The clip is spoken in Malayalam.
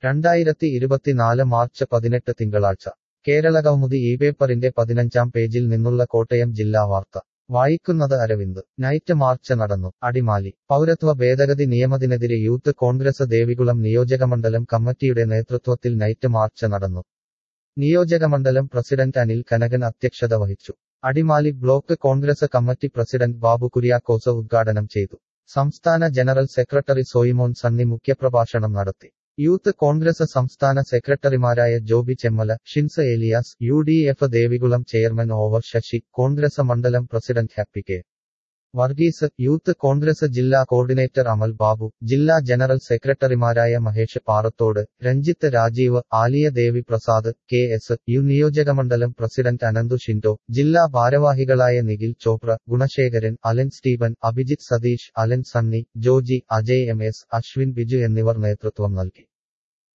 രണ്ടായിരത്തി ഇരുപത്തിനാല് മാർച്ച് പതിനെട്ട് തിങ്കളാഴ്ച കേരള കൗമുദി ഈ പേപ്പറിന്റെ പതിനഞ്ചാം പേജിൽ നിന്നുള്ള കോട്ടയം ജില്ലാ വാർത്ത വായിക്കുന്നത് അരവിന്ദ് നൈറ്റ് മാർച്ച് നടന്നു അടിമാലി പൗരത്വ ഭേദഗതി നിയമത്തിനെതിരെ യൂത്ത് കോൺഗ്രസ് ദേവികുളം നിയോജകമണ്ഡലം കമ്മിറ്റിയുടെ നേതൃത്വത്തിൽ നൈറ്റ് മാർച്ച് നടന്നു നിയോജകമണ്ഡലം പ്രസിഡന്റ് അനിൽ കനകൻ അധ്യക്ഷത വഹിച്ചു Adimali block Congress committee president Babu Kuriakose ഉദ്ഘാടനം ചെയ്തു സംസ്ഥാന ജനറൽ സെക്രട്ടറി സോയിമോൻ സണ്ണി മുഖ്യപ്രഭാഷണം നടത്തി യൂത്ത് കോൺഗ്രസ് സംസ്ഥാന സെക്രട്ടറിമാരായ Jobi Chemmala Shins Elias U D F Devikulam chairman ഓവർ ശശി കോൺഗ്രസ് മണ്ഡലം president Happy K Varghese youth Congress ജില്ലാ കോർഡിനേറ്റർ അമൽ ബാബു ജില്ലാ ജനറൽ സെക്രട്ടറിമാരായ Mahesh Parathodu Ranjith Rajeev Aliya Devi Prasad K S U നിയോജകമണ്ഡലം പ്രസിഡന്റ് അനന്തു ഷിൻഡോ ജില്ലാ ഭാരവാഹികളായ Nikhil Chopra Gunasekaran Allen Steven Abhijith Satheesh Allen Sunny Joji Ajay M S Ashwin Biju എന്നിവർ നേതൃത്വം നൽകി